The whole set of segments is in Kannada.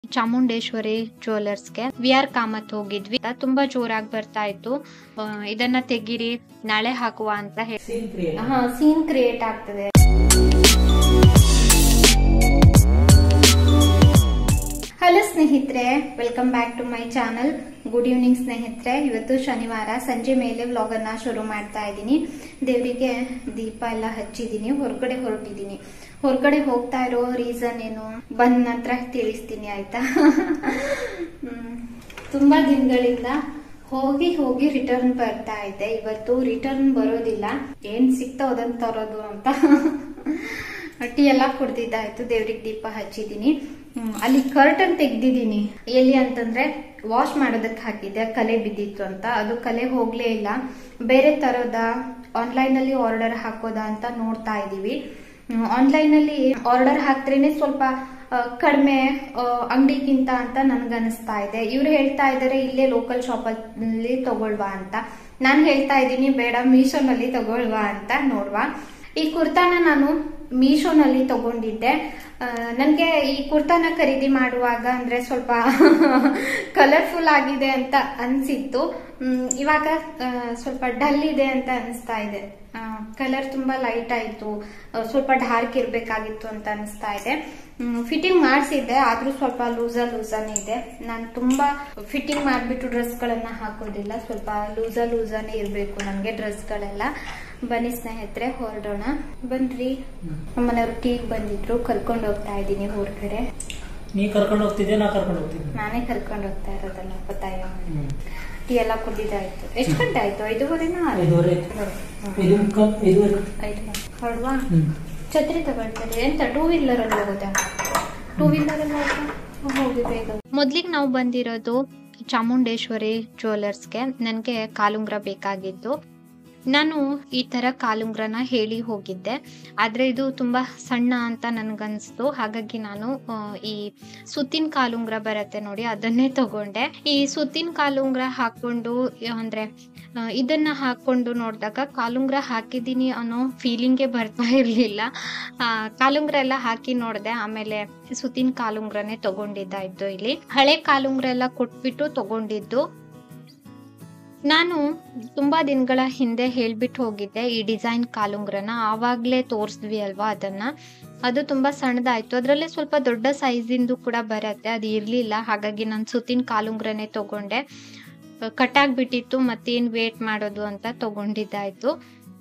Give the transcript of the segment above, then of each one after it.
ಚಾಮುಂಡೇಶ್ವರಿ ಜ್ಯುವೆಲರ್ಸ್ಗೆ ವಿ ಆರ್ ಕಾಮತ್ ಹೋಗಿದ್ವಿ ತುಂಬಾ ಜೋರಾಗಿ ಬರ್ತಾ ಇತ್ತು ಆ, ಇದನ್ನ ತೆಗೀರಿ ನಾಳೆ ಹಾಕುವ ಅಂತ ಹೇಳಿ ಸೀನ್ ಕ್ರಿಯೇಟ್ ಹಾ ಸೀನ್ ಕ್ರಿಯೇಟ್ ಆಗ್ತದೆ ಹಲೋ ಸ್ನೇಹಿತರೆ welcome back to my channel good evening ಸ್ನೇಹಿತರೆ ಇವತ್ತು ಶನಿವಾರ ಸಂಜೆ ಮೇಲೆ ವ್ಲಾಗ್ ಅನ್ನ ಶುರು ಮಾಡ್ತಾ ಇದ್ದೀನಿ ದೇವರಿಗೆ ದೀಪ ಎಲ್ಲ ಹಚ್ಚಿದ್ದೀನಿ ಹೊರಗಡೆ ಹೊರಟಿದ್ದೀನಿ ಹೊರಗಡೆ ಹೋಗ್ತಾ ಇರೋ ರೀಸನ್ ಏನು ಬಂದ ನಂತರ ತಿಳಿಸ್ತೀನಿ ಆಯ್ತಾ ಹ್ಮ್. ತುಂಬಾ ದಿನಗಳಿಂದ ಹೋಗಿ ಹೋಗಿ ರಿಟರ್ನ್ ಬರ್ತಾ ಇದ್ದೆ ಇವತ್ತು ರಿಟರ್ನ್ ಬರೋದಿಲ್ಲ ಏನ್ ಸಿಗ್ತಾ ಅದನ್ನ ತರೋದು ಅಂತ ಟೀ ಎಲ್ಲ ಕುಡ್ದಿದ್ದಾಯ್ತು ದೇವ್ರಿಗೆ ದೀಪ ಹಚ್ಚಿದೀನಿ ಹ್ಮ್, ಅಲ್ಲಿ ಕರ್ಟನ್ ತೆಗ್ದಿದ್ದೀನಿ ಎಲ್ಲಿ ಅಂತಂದ್ರೆ ವಾಶ್ ಮಾಡೋದಕ್ಕೆ ಹಾಕಿದ್ದೆ ಕಲೆ ಬಿದ್ದಿತ್ತು ಅಂತ ಅದು ಕಲೆ ಹೋಗ್ಲೇ ಇಲ್ಲ ಬೇರೆ ತರದ ಆನ್ಲೈನ್ ಅಲ್ಲಿ ಆರ್ಡರ್ ಹಾಕೋದಾ ಅಂತ ನೋಡ್ತಾ ಇದೀವಿ ಆನ್ಲೈನ್ ಅಲ್ಲಿ ಆರ್ಡರ್ ಹಾಕ್ದ್ರೇನೆ ಸ್ವಲ್ಪ ಆ, ಕಡಿಮೆ ಅಂಗಡಿಗಿಂತ ಅಂತ ನನ್ಗೆ ಅನಿಸ್ತಾ ಇದೆ ಇವ್ರು ಹೇಳ್ತಾ ಇದ್ದಾರೆ ಇಲ್ಲೇ ಲೋಕಲ್ ಶಾಪ್ ಅಲ್ಲಿ ತಗೊಳ್ವಾ ಅಂತ ನಾನ್ ಹೇಳ್ತಾ ಇದ್ದೀನಿ ಬೇಡ ಮೀಶೋನಲ್ಲಿ ತಗೊಳ್ವಾ ಅಂತ ನೋಡ್ವಾ ಈ ಕುರ್ತಾನ ನಾನು ಮೀಶೋನಲ್ಲಿ ತಗೊಂಡಿದ್ದೆ ನನಗೆ ಈ ಕುರ್ತಾನ ಖರೀದಿ ಮಾಡುವಾಗ ಅಂದ್ರೆ ಸ್ವಲ್ಪ ಕಲರ್ಫುಲ್ ಆಗಿದೆ ಅಂತ ಅನ್ಸಿತ್ತು ಮ್, ಇವಾಗ ಆ, ಸ್ವಲ್ಪ ಡಲ್ ಇದೆ ಅಂತ ಅನಿಸ್ತಾ ಇದೆ ಕಲರ್ ತುಂಬಾ ಲೈಟ್ ಆಯ್ತು ಆ, ಸ್ವಲ್ಪ ಡಾರ್ಕ್ ಇರ್ಬೇಕಾಗಿತ್ತು ಅಂತ ಅನಿಸ್ತಾ ಇದೆ ಫಿಟ್ಟಿಂಗ್ ಮಾಡಿಸಿದ್ದೆ ಆದ್ರೂ ಸ್ವಲ್ಪ ಲೂಸ ಲೂಸನೇ ಇದೆ ನಾನು ತುಂಬಾ ಫಿಟ್ಟಿಂಗ್ ಮಾಡ್ಬಿಟ್ಟು ಡ್ರೆಸ್ ಗಳನ್ನ ಹಾಕೋದಿಲ್ಲ ಸ್ವಲ್ಪ ಲೂಸ ಲೂಸನೇ ಇರ್ಬೇಕು ನನ್ಗೆ ಡ್ರೆಸ್ ಗಳೆಲ್ಲ ಬನ್ನಿ ಸ್ನೇಹಿತರೆ ಹೊರಡೋಣ ಬನ್ರಿ ನಮ್ಮನೆಯವ್ರು ಟೀಗ್ ಬಂದಿದ್ರು ಕರ್ಕೊಂಡು ಹೋಗ್ತಾ ಇದ್ದೀನಿ ಹೊರಗಡೆ ನೀ ಕರ್ಕೊಂಡು ಹೋಗ್ತಿದ್ದೆ ನಾ ಕರ್ಕೊಂಡು ಹೋಗ್ತಿದ್ದೆ ನಾನೇ ಕರ್ಕೊಂಡು ಹೋಗ್ತಾ ಇರೋದಲ್ಲ ಪತಾಯ ಟೀ ಎಲ್ಲ ಕುಡಿದಾಯ್ತು ಎಷ್ಟು ಗಂಟೆ ಆಯ್ತು ಐದೂವರೆನಾ ಆರು? ಐದುವರೆ ಐದು ಮುಕ್ಕಾಲ್ ಐದುವರೆ ಐದು ಹೊರಡ್ವಾ ಹ್ಮ್ ಛತ್ರಿ ತಗೊಳ್ತಾರೆ ಎಂತ ಟೂ ವೀಲರ್ ಅಲ್ಲಿ ಹೋಗೋದಾ ಟೂ ವೀಲರ್ ಅಲ್ಲಿ ಹೋಗಿ ಬೇಗ ಮೊದ್ಲಿಗೆ ನಾವು ಬಂದಿರೋದು ಚಾಮುಂಡೇಶ್ವರಿ ಜ್ಯುವೆಲರ್ಸ್ಗೆ ನನಗೆ ಕಾಲುಂಗ್ರ ಬೇಕಾಗಿತ್ತು ನಾನು ಈ ತರ ಕಾಲುಂಗ್ರನ ಹೇಳಿ ಹೋಗಿದ್ದೆ ಆದ್ರೆ ಇದು ತುಂಬಾ ಸಣ್ಣ ಅಂತ ನನ್ಗನ್ಸ್ತು ಹಾಗಾಗಿ ನಾನು ಆ, ಈ ಸುತ್ತಿನ ಕಾಲುಂಗ್ರ ಬರತ್ತೆ ನೋಡಿ ಅದನ್ನೇ ತಗೊಂಡೆ ಈ ಸುತ್ತಿನ ಕಾಲುಂಗ್ರ ಹಾಕೊಂಡು ಅಂದ್ರೆ ಆ, ಇದನ್ನ ಹಾಕೊಂಡು ನೋಡಿದಾಗ ಕಾಲುಂಗ್ರ ಹಾಕಿದೀನಿ ಅನ್ನೋ ಫೀಲಿಂಗೇ ಬರ್ತಾ ಇರ್ಲಿಲ್ಲ ಆ, ಕಾಲುಂಗ್ರ ಎಲ್ಲ ಹಾಕಿ ನೋಡಿದೆ ಆಮೇಲೆ ಸುತ್ತಿನ ಕಾಲುಂಗ್ರನೇ ತಗೊಂಡಿದ್ದಾಯ್ತು ಇಲ್ಲಿ ಹಳೆ ಕಾಲುಂಗ್ರ ಎಲ್ಲ ಕೊಟ್ಬಿಟ್ಟು ತಗೊಂಡಿದ್ದು ನಾನು ತುಂಬಾ ದಿನಗಳ ಹಿಂದೆ ಹೇಳ್ಬಿಟ್ಟು ಹೋಗಿದ್ದೆ ಈ ಡಿಸೈನ್ ಕಾಲುಂಗ್ರನ ಆವಾಗ್ಲೇ ತೋರಿಸಿದ್ವಿ ಅಲ್ವಾ ಅದನ್ನ ಅದು ತುಂಬಾ ಸಣ್ಣದಾಯ್ತು ಅದರಲ್ಲೇ ಸ್ವಲ್ಪ ದೊಡ್ಡ ಸೈಜಿಂದು ಕೂಡ ಬರತ್ತೆ ಅದು ಇರ್ಲಿಲ್ಲ ಹಾಗಾಗಿ ನಾನು ಸುತ್ತಿನ ಕಾಲುಂಗ್ರನೇ ತಗೊಂಡೆ ಕಟ್ಟಾಗ್ಬಿಟ್ಟಿತ್ತು ಮತ್ತೇನ್ ವೇಟ್ ಮಾಡೋದು ಅಂತ ತಗೊಂಡಿದ್ದಾಯ್ತು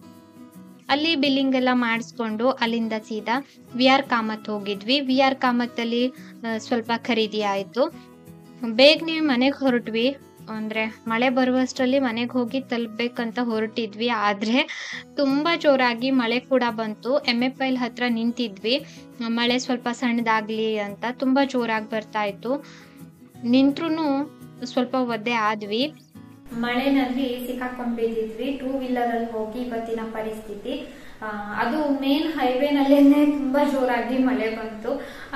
ಅಲ್ಲಿ ಬಿಲ್ಲಿಂಗ್ ಎಲ್ಲ ಮಾಡಿಸ್ಕೊಂಡು ಅಲ್ಲಿಂದ ಸೀದಾ ವಿ ಆರ್ ಕಾಮತ್ ಹೋಗಿದ್ವಿ ವಿ ಆರ್ ಕಾಮತ್ ಅಲ್ಲಿ ಆ, ಸ್ವಲ್ಪ ಖರೀದಿ ಆಯ್ತು ಬೇಗನೆ ಮನೆಗೆ ಹೊರಟ್ವಿ ಅಂದ್ರೆ ಮಳೆ ಬರುವಷ್ಟರಲ್ಲಿ ಮನೆಗೆ ಹೋಗಿ ತಲುಪಬೇಕಂತ ಹೊರಟಿದ್ವಿ ಆದ್ರೆ ತುಂಬಾ ಜೋರಾಗಿ ಮಳೆ ಕೂಡ ಬಂತು ಎಮ್ ಎಫ್ ಐಲ್ ಹತ್ರ ನಿಂತಿದ್ವಿ ಮಳೆ ಸ್ವಲ್ಪ ಸಣ್ಣದಾಗ್ಲಿ ಅಂತ ತುಂಬಾ ಜೋರಾಗಿ ಬರ್ತಾ ಇತ್ತು ನಿಂತ್ರು ಸ್ವಲ್ಪ ಒದ್ದೆ ಆದ್ವಿ ಮಳೆನಲ್ಲಿ ಸಿಕ್ಕಾಕೊಂಡ್ ಬಿದ್ದಿದ್ವಿ ಟೂ ವೀಲರ್ ಅಲ್ಲಿ ಹೋಗಿ ಇವತ್ತಿನ ಪರಿಸ್ಥಿತಿ ಆ, ಅದು ಮೇನ್ ಹೈವೇನಲ್ಲೇನೆ ತುಂಬಾ ಜೋರಾಗಿ ಮಳೆ ಬಂತು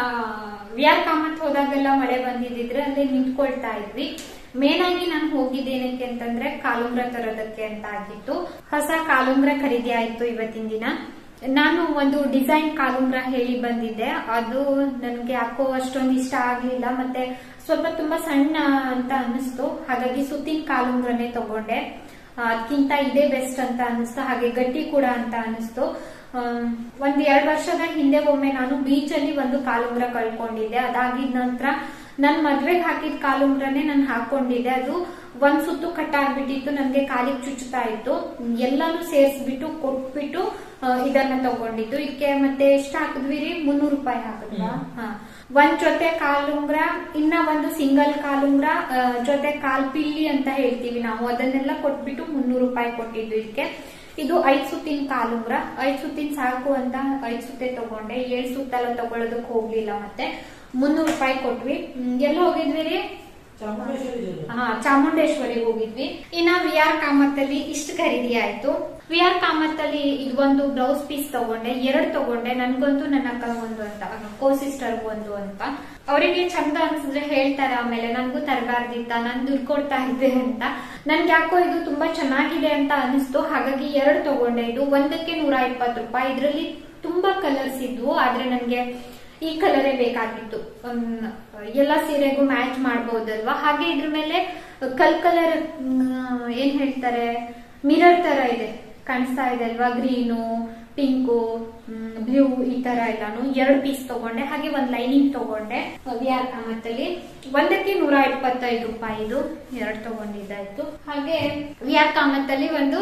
ವಿ ಆರ್ ಕಾಮತ್ ಹೋದಾಗೆಲ್ಲ ಮಳೆ ಬಂದಿದ್ರೆ ಅಲ್ಲೇ ನಿಂತ್ಕೊಳ್ತಾ ಇದ್ವಿ ಮೇನ್ ಆಗಿ ನಾನು ಹೋಗಿದ್ದೇನಕ್ಕೆ ಅಂತಂದ್ರೆ ಕಾಲುಂಗ್ರ ತರೋದಕ್ಕೆ ಅಂತ ಆಗಿತ್ತು ಹೊಸ ಕಾಲುಂಗ್ರ ಖರೀದಿ ಆಯ್ತು ಇವತ್ತಿನ ದಿನ ನಾನು ಒಂದು ಡಿಸೈನ್ ಕಾಲುಂಗ್ರ ಹೇಳಿ ಬಂದಿದ್ದೆ ಅದು ನನಗೆ ಯಾಕೋ ಅಷ್ಟೊಂದು ಇಷ್ಟ ಆಗ್ಲಿಲ್ಲ ಮತ್ತೆ ಸ್ವಲ್ಪ ತುಂಬಾ ಸಣ್ಣ ಅಂತ ಅನಿಸ್ತು ಹಾಗಾಗಿ ಸುತ್ತಿನ ಕಾಲುಂಗ್ರನೇ ತಗೊಂಡೆ ಅದಕ್ಕಿಂತ ಇದೇ ಬೆಸ್ಟ್ ಅಂತ ಅನಿಸ್ತು ಹಾಗೆ ಗಟ್ಟಿ ಕೂಡ ಅಂತ ಅನಿಸ್ತು ಆಮ್, ಒಂದ್ ಎರಡ್ ವರ್ಷದ ಹಿಂದೆ ಒಮ್ಮೆ ನಾನು ಬೀಚ್ ಅಲ್ಲಿ ಒಂದು ಕಾಲುಂಗ್ರ ಕಳ್ಕೊಂಡಿದ್ದೆ ಅದಾಗಿದ ನಂತರ ನನ್ ಮದ್ವೆಗೆ ಹಾಕಿದ ಕಾಲುಂಗ್ರನೇ ನಾನು ಹಾಕೊಂಡಿದ್ದೆ ಅದು ಒಂದ್ ಸುತ್ತು ಕಟ್ಟಾಗ್ಬಿಟ್ಟಿತ್ತು ನನ್ಗೆ ಕಾಲಿಗೆ ಚುಚ್ಚುತ್ತಾ ಇತ್ತು ಎಲ್ಲಾನು ಸೇರ್ಸ್ಬಿಟ್ಟು ಕೊಟ್ಬಿಟ್ಟು ಆ, ಇದನ್ನ ತಗೊಂಡಿದ್ದು ಇದಕ್ಕೆ ಮತ್ತೆ ಎಷ್ಟು ಹಾಕಿದ್ವಿ ರೀ ಮುನ್ನೂರು ರೂಪಾಯಿ ಹಾಕಿದ್ವಾ ಹಾ ಒಂದ್ ಜೊತೆ ಕಾಲುಂಗ್ರ ಇನ್ನ ಒಂದು ಸಿಂಗಲ್ ಕಾಲುಂಗ್ರ ಆ, ಜೊತೆ ಕಾಲ್ ಪಿಲ್ಲಿ ಅಂತ ಹೇಳ್ತೀವಿ ನಾವು ಅದನ್ನೆಲ್ಲ ಕೊಟ್ಬಿಟ್ಟು ಮುನ್ನೂರು ರೂಪಾಯಿ ಕೊಟ್ಟಿದ್ದು ಇದಕ್ಕೆ ಇದು ಐದ್ ಸುತ್ತಿನ ಕಾಲುಂಗ್ರ ಐದ್ ಸುತ್ತಿನ ಸಾಕು ಅಂತ ಐದ್ ಸುತ್ತೆ ತಗೊಂಡೆ ಏಳ್ ಸುತ್ತೆಲ್ಲ ತಗೊಳ್ಳೋದಕ್ಕೆ ಹೋಗ್ಲಿಲ್ಲ ಮತ್ತೆ ಮುನ್ನೂರು ರೂಪಾಯಿ ಕೊಟ್ವಿ ಹ್ಮ್, ಎಲ್ಲಿ ಹೋಗಿದ್ವಿ ರೀ ಚಾಮುಂಡೇಶ್ವರಿ ಜ್ಯುವೆಲರ್ಸ್. ಹಾ ಚಾಮುಂಡೇಶ್ವರಿ ಹೋಗಿದ್ವಿ ಇನ್ನ ವಿ ಆರ್ ಕಾಮತ್ತಲ್ಲಿ ಇಷ್ಟು ಖರೀದಿ ಆಯ್ತು ವಿ ಆರ್ ಕಾಮತ್ತಲ್ಲಿ ಇದೊಂದು ಬ್ಲೌಸ್ ಪೀಸ್ ತಗೊಂಡೆ ಎರಡು ತಗೊಂಡೆ ನನ್ಗಂತೂ ನನ್ನ ಅಕ್ಕ ಒಂದು ಅಂತ ಕೋ ಸಿಸ್ಟರ್ ಒಂದು ಅಂತ ಅವರಿಗೆ ಚಂದ ಅನ್ಸಿದ್ರೆ ಹೇಳ್ತಾರೆ ಆಮೇಲೆ ನನ್ಗೂ ತರಬಾರ್ದಿತ್ತ ನಾನ್ ದುಡ್ಡು ಕೊಡ್ತಾ ಇದ್ದೆ ಅಂತ ನನ್ಗೆ ಯಾಕೋ ಇದು ತುಂಬಾ ಚೆನ್ನಾಗಿದೆ ಅಂತ ಅನಿಸ್ತು ಹಾಗಾಗಿ ಎರಡು ತಗೊಂಡೆ ಇದು ಒಂದಕ್ಕೆ ನೂರ ಇಪ್ಪತ್ತು ರೂಪಾಯಿ ಇದ್ರಲ್ಲಿ ತುಂಬಾ ಕಲರ್ಸ್ ಇದ್ವು ಆದ್ರೆ ನನ್ಗೆ ಈ ಕಲರೇ ಬೇಕಾಗಿತ್ತು ಒಂದ್ ಎಲ್ಲ ಸೀರೆಗೂ ಮ್ಯಾಚ್ ಮಾಡ್ಬೋದಲ್ವಾ ಹಾಗೆ ಇದ್ರ ಮೇಲೆ ಕಲ್ ಕಲರ್ ಏನ್ ಹೇಳ್ತಾರೆ ಮಿರರ್ ತರ ಇದೆ ಕಾಣಿಸ್ತಾ ಇದೆ ಅಲ್ವಾ ಗ್ರೀನು ಪಿಂಕು ಬ್ಲೂ ಈ ತರ ಎಲ್ಲಾನು ಎರಡು ಪೀಸ್ ತಗೊಂಡೆ ಹಾಗೆ ಒಂದ್ ಲೈನಿಂಗ್ ತಗೊಂಡೆ ವಿ ಆರ್ ಕಾಮತ್ತಲ್ಲಿ ಒಂದಕ್ಕೆ ನೂರ ಇಪ್ಪತ್ತೈದು ರೂಪಾಯಿ ಇದು ಎರಡು ತಗೊಂಡಿದ್ದಾಯ್ತು ಹಾಗೆ ವಿ ಆರ್ ಕಾಮತ್ತಲ್ಲಿ ಒಂದು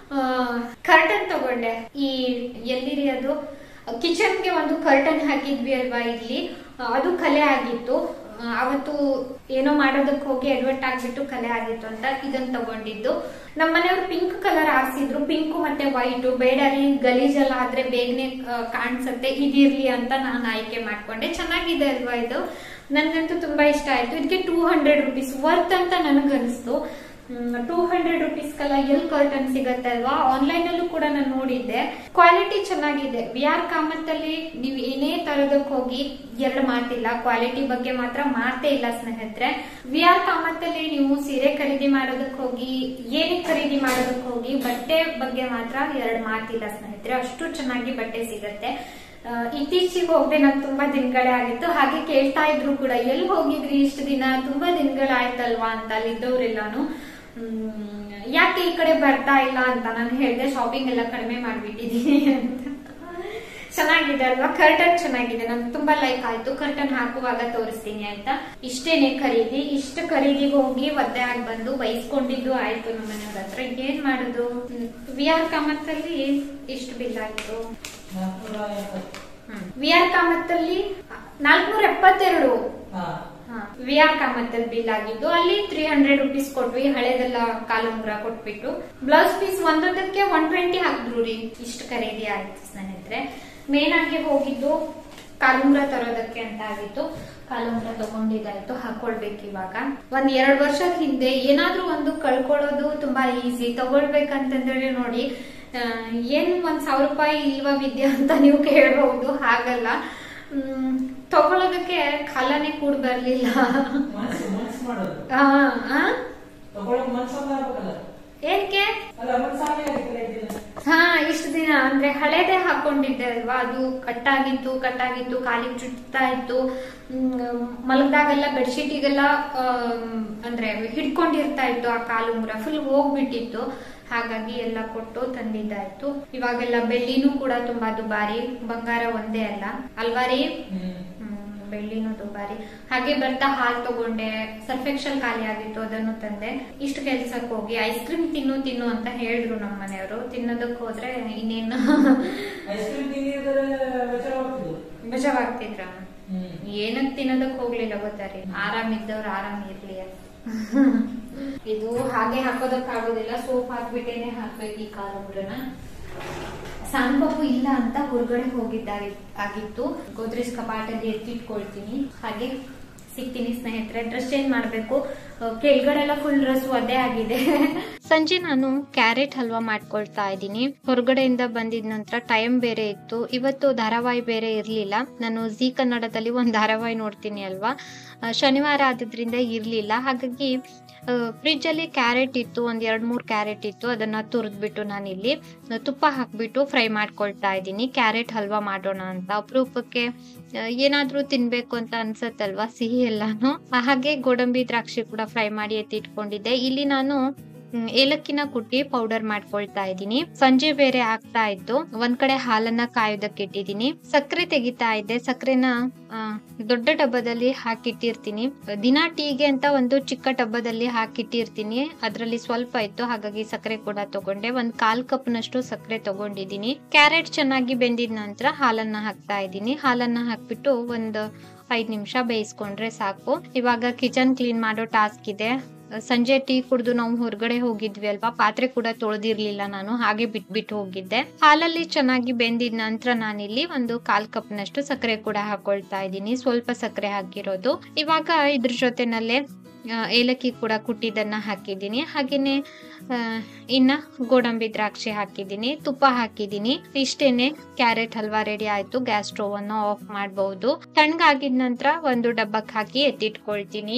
ಕರ್ಟನ್ ತಗೊಂಡೆ ಈ ಎಲ್ಲಿರಿ ಅದು ಕಿಚನ್ಗೆ ಒಂದು ಕರ್ಟನ್ ಹಾಕಿದ್ವಿ ಅಲ್ವಾ ಇಲ್ಲಿ ಆ, ಅದು ಕಲೆ ಆಗಿತ್ತು ಆ, ಅವತ್ತು ಏನೋ ಮಾಡೋದಕ್ಕೆ ಹೋಗಿ ಅಡ್ವರ್ಟ್ ಆಗ್ಬಿಟ್ಟು ಕಲೆ ಆಗಿತ್ತು ಅಂತ ಇದನ್ನ ತಗೊಂಡಿದ್ದು ನಮ್ಮ ಮನೆಯವ್ರು ಪಿಂಕ್ ಕಲರ್ ಆರಿಸಿದ್ರು ಪಿಂಕ್ ಮತ್ತೆ ವೈಟ್ ಬೇಡ ರೀ ಗಲೀಜೆಲ್ಲ ಆದ್ರೆ ಬೇಗನೆ ಆ, ಕಾಣ್ಸತ್ತೆ ಇದಿರ್ಲಿ ಅಂತ ನಾನು ಆಯ್ಕೆ ಮಾಡ್ಕೊಂಡೆ ಚೆನ್ನಾಗಿದೆ ಅಲ್ವಾ ಇದು ನನ್ಗಂತೂ ತುಂಬಾ ಇಷ್ಟ ಆಯ್ತು ಇದಕ್ಕೆ ಟೂ ಹಂಡ್ರೆಡ್ ರುಪೀಸ್ ವರ್ತ್ ಅಂತ ನನಗನ್ಸ್ತು ಟೂ ಹಂಡ್ರೆಡ್ ರುಪೀಸ್ಗೆಲ್ಲ ಎಲ್ ಕರ್ಟನ್ ಸಿಗತ್ತೆ ಅಲ್ವಾ ಆನ್ಲೈನ್ ಅಲ್ಲೂ ಕೂಡ ನಾನು ನೋಡಿದ್ದೆ ಕ್ವಾಲಿಟಿ ಚೆನ್ನಾಗಿದೆ ವಿ ಆರ್ ಕಾಮತ್ತಲ್ಲಿ ನೀವು ಏನೇ ತರೋದಕ್ಕೆ ಹೋಗಿ ಎರಡು ಮಾತಿಲ್ಲ ಕ್ವಾಲಿಟಿ ಬಗ್ಗೆ ಮಾತ್ರ ಮಾತೇ ಇಲ್ಲ ಸ್ನೇಹಿತರೆ ವಿ ಆರ್ ಕಾಮತ್ತಲ್ಲಿ ನೀವು ಸೀರೆ ಖರೀದಿ ಮಾಡೋದಕ್ಕೆ ಹೋಗಿ ಏನೇ ಖರೀದಿ ಮಾಡೋದಕ್ಕೆ ಹೋಗಿ ಬಟ್ಟೆ ಬಗ್ಗೆ ಮಾತ್ರ ಎರಡು ಮಾತಿಲ್ಲ ಸ್ನೇಹಿತರೆ ಅಷ್ಟು ಚೆನ್ನಾಗಿ ಬಟ್ಟೆ ಸಿಗತ್ತೆ ಆ, ಇತ್ತೀಚೆಗೆ ಹೋಗದೆ ನಂಗೆ ತುಂಬಾ ದಿನಗಳೇ ಆಗಿತ್ತು ಹಾಗೆ ಕೇಳ್ತಾ ಇದ್ರು ಕೂಡ ಎಲ್ಲಿ ಹೋಗಿದ್ರಿ ಇಷ್ಟು ದಿನ ತುಂಬಾ ದಿನಗಳಾಯ್ತಲ್ವಾ ಅಂತ ಅಲ್ಲಿದ್ದವ್ರೆಲ್ಲಾನು ಹ್ಮ್, ಯಾಕೆ ಈ ಕಡೆ ಬರ್ತಾ ಇಲ್ಲ ಅಂತ ನಾನು ಹೇಳ್ದೆ ಶಾಪಿಂಗ್ ಎಲ್ಲ ಕಡಿಮೆ ಮಾಡ್ಬಿಟ್ಟಿದೀನಿ ಅಂತ ಚೆನ್ನಾಗಿದೆ ಅಲ್ವಾ ಕರ್ಟನ್ ಚೆನ್ನಾಗಿದೆ ನಂಗೆ ತುಂಬಾ ಲೈಕ್ ಆಯ್ತು ಕರ್ಟನ್ ಹಾಕುವಾಗ ತೋರಿಸ್ತೀನಿ ಆಯ್ತಾ ಇಷ್ಟೇನೆ ಖರೀದಿ ಇಷ್ಟು ಖರೀದಿಗೆ ಹೋಗಿ ಒದ್ದೆ ಆಗಿ ಬಂದು ಬೈಸ್ಕೊಂಡಿದ್ದು ಆಯ್ತು ನಮ್ಮ ಮನೆಯವ್ರ ಹತ್ರ ಏನ್ ಮಾಡುದು ವಿ ಆರ್ ಕಾಮತ್ತಲ್ಲಿ ಇಷ್ಟು ಬಿಲ್ ಆಯ್ತು ನಾಲ್ಕುನೂರ ಎಪ್ಪತ್ತು ವಿ ಆರ್ ಕಾಮತ್ತಲ್ಲಿ ನಾಲ್ಕುನೂರ ಎಪ್ಪತ್ತೆರಡು ಹಾ ವಿ ಆರ್ ಕಾಮತ್ತಲ್ಲಿ ಬಿಲ್ ಆಗಿದ್ದು ಅಲ್ಲಿ ತ್ರೀ ಹಂಡ್ರೆಡ್ ರುಪೀಸ್ ಕೊಟ್ವಿ ಹಳೆದೆಲ್ಲ ಕಾಲುಂಗ್ರ ಕೊಟ್ಬಿಟ್ಟು ಬ್ಲೌಸ್ ಪೀಸ್ ಒಂದೊಂದಕ್ಕೆ ಒನ್ ಟ್ವೆಂಟಿ ಹಾಕಿದ್ರು ರೀ ಇಷ್ಟು ಖರೀದಿ ಆಯ್ತು ಸ್ನೇಹಿತರೆ ಮೇನ್ ಆಗಿ ಹೋಗಿದ್ದು ಕಾಲುಂಗ್ರ ತರೋದಕ್ಕೆ ಅಂತ ಆಗಿತ್ತು ಕಾಲುಂಗ್ರ ತಗೊಂಡಿದ್ದಾಯ್ತು ಹಾಕೊಳ್ಬೇಕು ಇವಾಗ ಒಂದ್ ಎರಡ್ ವರ್ಷದ ಹಿಂದೆ ಏನಾದ್ರೂ ಒಂದು ಕಳ್ಕೊಳ್ಳೋದು ತುಂಬಾ ಈಸಿ ತಗೊಳ್ಬೇಕಂತಂದ್ರೆ ನೋಡಿ ಆ, ಏನ್ ಒಂದ್ ಸಾವಿರ ರೂಪಾಯಿ ಇಲ್ವಾ ವಿದ್ಯೆ ಅಂತ ನೀವು ಕೇಳಬಹುದು ಹಾಗಲ್ಲ ಹ್ಮ್, ತಗೊಳ್ಳೋದಕ್ಕೆ ಕಾಲನೇ ಕೂಡ ಬರ್ಲಿಲ್ಲ ಮನ್ಸು ಮನ್ಸು ಮಾಡೋದು ಆ, ಆ? ತಗೊಳಕ್ ಮನ್ಸಲ್ಲ ಆಗ್ಬೇಕಲ್ಲ ಏನ್ಕೆ ಅಲ್ಲ ಮನ್ಸಾಗೇ ಆಗಿಲ್ಲ ಇದಿಲ್ಲ ಹಾ ಇಷ್ಟು ದಿನ ಅಂದ್ರೆ ಹಳೇದೇ ಹಾಕೊಂಡಿದ್ದೆ ಅಲ್ವಾ ಅದು ಕಟ್ಟಾಗಿತ್ತು ಕಟ್ಟಾಗಿತ್ತು ಕಾಲಿಗೆ ಚುಟ್ತಾ ಇತ್ತು ಹ್ಮ್, ಮಲಗ್ದಾಗೆಲ್ಲ ಬೆಡ್ಶೀಟಿಗೆಲ್ಲ ಅಂದ್ರೆ ಹಿಡ್ಕೊಂಡಿರ್ತಾ ಇತ್ತು ಆ ಕಾಲುಂಗ್ರ ಫುಲ್ ಹೋಗ್ಬಿಟ್ಟಿತ್ತು ಹಾಗಾಗಿ ಎಲ್ಲ ಕೊಟ್ಟು ತಂದಿದ್ದಾಯ್ತು ಇವಾಗೆಲ್ಲ ಬೆಳ್ಳಿನೂ ಕೂಡ ತುಂಬಾ ದುಬಾರಿ ಬಂಗಾರ ಒಂದೇ ಅಲ್ಲ ಅಲ್ವಾ ರೀ ಹ್ಮ್ ಹ್ಮ್, ಬೆಳ್ಳಿನೂ ದುಬಾರಿ ಹಾಗೆ ಬರ್ತಾ ಹಾಲ್ ತಗೊಂಡೆ ಸರ್ಫೆಕ್ಷಲ್ ಖಾಲಿ ಆಗಿತ್ತು ಅದನ್ನು ತಂದೆ ಇಷ್ಟು ಕೆಲ್ಸಕ್ಕೆ ಹೋಗಿ ಐಸ್ ಕ್ರೀಮ್ ತಿನ್ನು ತಿನ್ನು ಅಂತ ಹೇಳಿದ್ರು ನಮ್ಮ ಮನೆಯವರು ತಿನ್ನೋದಕ್ಕೆ ಹೋದ್ರೆ ಇನ್ನೇನು ಐಸ್ ಕ್ರೀಮ್ ತಿಂದಿದ್ರೆ ಬೇಜಾರಾಗ್ತಿದ್ದು ಬೇಜಾರಾಗ್ತಿದ್ರ ಹ್ಮ್ ಏನಕ್ ತಿನ್ನೋದಕ್ ಹೋಗ್ಲಿಲ್ಲ ಗೊತ್ತಾರೆ ಆರಾಮ್ ಇದ್ದವ್ರು ಆರಾಮ್ ಇರ್ಲಿ ಅಂತ ಇದು ಹಾಗೆ ಹಾಕೋದಕ್ ಆಗೋದಿಲ್ಲ ಸೋಪ್ ಹಾಕ್ಬಿಟ್ಟೇನೆ ಹಾಕ್ಬೇಕು ಈ ಕಾಲುಂಗ್ರನ ಸಾಂಬಾಬು ಇಲ್ಲ ಅಂತ ಹೊರಗಡೆ ಹೋಗಿದ್ದಾಗಿ ಆಗಿತ್ತು ಗೋದ್ರೇಜ್ ಕಪಾಟಲ್ಲಿ ಎತ್ತಿಟ್ಕೊಳ್ತೀನಿ ಹಾಗೆ ಸಿಗ್ತೀನಿ ಸ್ನೇಹಿತರೆ ಡ್ರೆಸ್ ಚೇಂಜ್ ಮಾಡ್ಬೇಕು ಅಹ್, ಕೆಳಗಡೆಲ್ಲ ಫುಲ್ ಡ್ರೆಸ್ ಒದ್ದೆ ಆಗಿದೆ ಸಂಜೆ ನಾನು ಕ್ಯಾರೆಟ್ ಹಲ್ವಾ ಮಾಡ್ಕೊಳ್ತಾ ಇದ್ದೀನಿ ಹೊರಗಡೆಯಿಂದ ಬಂದಿದ ನಂತರ ಟೈಮ್ ಬೇರೆ ಇತ್ತು ಇವತ್ತು ಧಾರಾವಾಹಿ ಬೇರೆ ಇರ್ಲಿಲ್ಲ ನಾನು ಜಿ ಕನ್ನಡದಲ್ಲಿ ಒಂದು ಧಾರಾವಾಹಿ ನೋಡ್ತೀನಿ ಅಲ್ವಾ ಅಹ್, ಶನಿವಾರ ಆದ್ರಿಂದ ಇರ್ಲಿಲ್ಲ ಹಾಗಾಗಿ ಫ್ರಿಜ್ ಅಲ್ಲಿ ಕ್ಯಾರೆಟ್ ಇತ್ತು ಒಂದ್ ಎರಡ್ ಮೂರ್ ಕ್ಯಾರೆಟ್ ಇತ್ತು ಅದನ್ನ ತುರಿದ್ಬಿಟ್ಟು ನಾನಿಲ್ಲಿ ಅಹ್, ತುಪ್ಪ ಹಾಕ್ಬಿಟ್ಟು ಫ್ರೈ ಮಾಡ್ಕೊಳ್ತಾ ಇದ್ದೀನಿ ಕ್ಯಾರೆಟ್ ಹಲ್ವಾ ಮಾಡೋಣ ಅಂತ ಅಪರೂಪಕ್ಕೆ ಅಹ್, ಏನಾದ್ರೂ ತಿನ್ಬೇಕು ಅಂತ ಅನ್ಸತ್ತಲ್ವಾ ಸಿಹಿ ಎಲ್ಲಾನು ಹಾಗೆ ಗೋಡಂಬಿ ದ್ರಾಕ್ಷಿ ಕೂಡ ಫ್ರೈ ಮಾಡಿ ಎತ್ತಿಟ್ಕೊಂಡಿದ್ದೆ ಇಲ್ಲಿ ನಾನು ಹ್ಮ್, ಏಲಕ್ಕಿನ ಕುಟ್ಟಿ ಪೌಡರ್ ಮಾಡ್ಕೊಳ್ತಾ ಇದ್ದೀನಿ ಸಂಜೆ ಬೇರೆ ಆಗ್ತಾ ಇತ್ತು ಒಂದ್ ಕಡೆ ಹಾಲನ್ನ ಕಾಯೋದಕ್ಕೆ ಇಟ್ಟಿದ್ದೀನಿ ಸಕ್ಕರೆ ತೆಗಿತಾ ಇದ್ದೆ ಸಕ್ಕರೆನ ಆ, ದೊಡ್ಡ ಡಬ್ಬದಲ್ಲಿ ಹಾಕಿಟ್ಟಿರ್ತೀನಿ ದಿನ ಟೀಗೆ ಅಂತ ಒಂದು ಚಿಕ್ಕ ಡಬ್ಬದಲ್ಲಿ ಹಾಕಿಟ್ಟಿರ್ತೀನಿ ಅದ್ರಲ್ಲಿ ಸ್ವಲ್ಪ ಇತ್ತು ಹಾಗಾಗಿ ಸಕ್ಕರೆ ಕೂಡ ತಗೊಂಡೆ ಒಂದ್ ಕಾಲ್ ಕಪ್ ನಷ್ಟು ಸಕ್ಕರೆ ತಗೊಂಡಿದ್ದೀನಿ ಕ್ಯಾರೆಟ್ ಚೆನ್ನಾಗಿ ಬೆಂದಿದ ನಂತರ ಹಾಲನ್ನ ಹಾಕ್ತಾ ಇದ್ದೀನಿ ಹಾಲನ್ನ ಹಾಕ್ಬಿಟ್ಟು ಒಂದು ಐದ್ ನಿಮಿಷ ಬೇಯಿಸ್ಕೊಂಡ್ರೆ ಸಾಕು ಇವಾಗ ಕಿಚನ್ ಕ್ಲೀನ್ ಮಾಡೋ ಟಾಸ್ಕ್ ಇದೆ ಸಂಜೆ ಟೀ ಕುಡ್ದು ನಾವು ಹೊರಗಡೆ ಹೋಗಿದ್ವಿ ಅಲ್ವಾ ಪಾತ್ರೆ ಕೂಡ ತೊಳೆದಿರ್ಲಿಲ್ಲ ನಾನು ಹಾಗೆ ಬಿಟ್ಬಿಟ್ಟು ಹೋಗಿದ್ದೆ ಹಾಲಲ್ಲಿ ಚೆನ್ನಾಗಿ ಬೆಂದಿದ ನಂತರ ನಾನಿಲ್ಲಿ ಒಂದು ಕಾಲ್ ಕಪ್ ನಷ್ಟು ಸಕ್ಕರೆ ಕೂಡ ಹಾಕೊಳ್ತಾ ಇದ್ದೀನಿ ಸ್ವಲ್ಪ ಸಕ್ಕರೆ ಹಾಕಿರೋದು ಇವಾಗ ಇದ್ರ ಜೊತೆನಲ್ಲೇ ಆ, ಏಲಕ್ಕಿ ಕೂಡ ಕುಟ್ಟಿದ್ದನ್ನ ಹಾಕಿದ್ದೀನಿ ಹಾಗೇನೆ ಆ, ಇನ್ನ ಗೋಡಂಬಿ ದ್ರಾಕ್ಷಿ ಹಾಕಿದ್ದೀನಿ ತುಪ್ಪ ಹಾಕಿದ್ದೀನಿ ಇಷ್ಟೇನೆ ಕ್ಯಾರೆಟ್ ಹಲ್ವಾ ರೆಡಿ ಆಯ್ತು ಗ್ಯಾಸ್ ಸ್ಟೋವ್ ಅನ್ನು ಆಫ್ ಮಾಡಬಹುದು ತಣ್ಣಗಾಗಿದ ನಂತರ ಒಂದು ಡಬ್ಬಕ್ಕೆ ಹಾಕಿ ಎತ್ತಿಟ್ಕೊಳ್ತೀನಿ